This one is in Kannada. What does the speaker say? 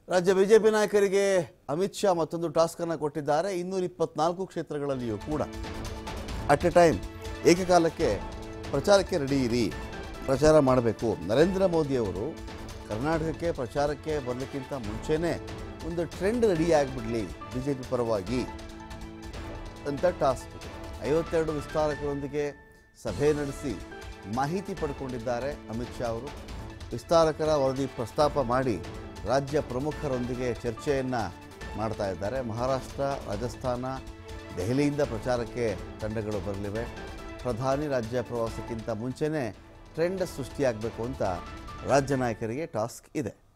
ರಾಜ್ಯ ಬಿಜೆಪಿ ನಾಯಕರಿಗೆ ಅಮಿತ್ ಶಾ ಮತ್ತೊಂದು ಟಾಸ್ಕ್ ಅನ್ನು ಕೊಟ್ಟಿದ್ದಾರೆ ಇನ್ನೂರ ಇಪ್ಪತ್ನಾಲ್ಕು ಕ್ಷೇತ್ರಗಳಲ್ಲಿಯೂ ಕೂಡ ಅಟ್ ಎ ಟೈಮ್ ಏಕಕಾಲಕ್ಕೆ ಪ್ರಚಾರಕ್ಕೆ ರೆಡಿ ಇರಿ ಪ್ರಚಾರ ಮಾಡಬೇಕು ನರೇಂದ್ರ ಮೋದಿಯವರು ಕರ್ನಾಟಕಕ್ಕೆ ಪ್ರಚಾರಕ್ಕೆ ಬರಲಿಕ್ಕಿಂತ ಮುಂಚೆನೇ ಒಂದು ಟ್ರೆಂಡ್ ರೆಡಿ ಆಗಿಬಿಡಲಿ ಬಿ ಜೆ ಪಿ ಪರವಾಗಿ ಅಂತ ಟಾಸ್ಕ್ ಐವತ್ತೆರಡು ವಿಸ್ತಾರಕರೊಂದಿಗೆ ಸಭೆ ನಡೆಸಿ ಮಾಹಿತಿ ಪಡ್ಕೊಂಡಿದ್ದಾರೆ ಅಮಿತ್ ಶಾ ಅವರು ವಿಸ್ತಾರಕರ ವರದಿ ಪ್ರಸ್ತಾಪ ಮಾಡಿ ರಾಜ್ಯ ಪ್ರಮುಖರೊಂದಿಗೆ ಚರ್ಚೆಯನ್ನು ಮಾಡ್ತಾ ಇದ್ದಾರೆ ಮಹಾರಾಷ್ಟ್ರ ರಾಜಸ್ಥಾನ ದೆಹಲಿಯಿಂದ ಪ್ರಚಾರಕ್ಕೆ ತಂಡಗಳು ಬರಲಿವೆ ಪ್ರಧಾನಿ ರಾಜ್ಯ ಪ್ರವಾಸಕ್ಕಿಂತ ಮುಂಚೆನೇ ಟ್ರೆಂಡ್ ಸೃಷ್ಟಿಯಾಗಬೇಕು ಅಂತ ರಾಜ್ಯ ನಾಯಕರಿಗೆ ಟಾಸ್ಕ್ ಇದೆ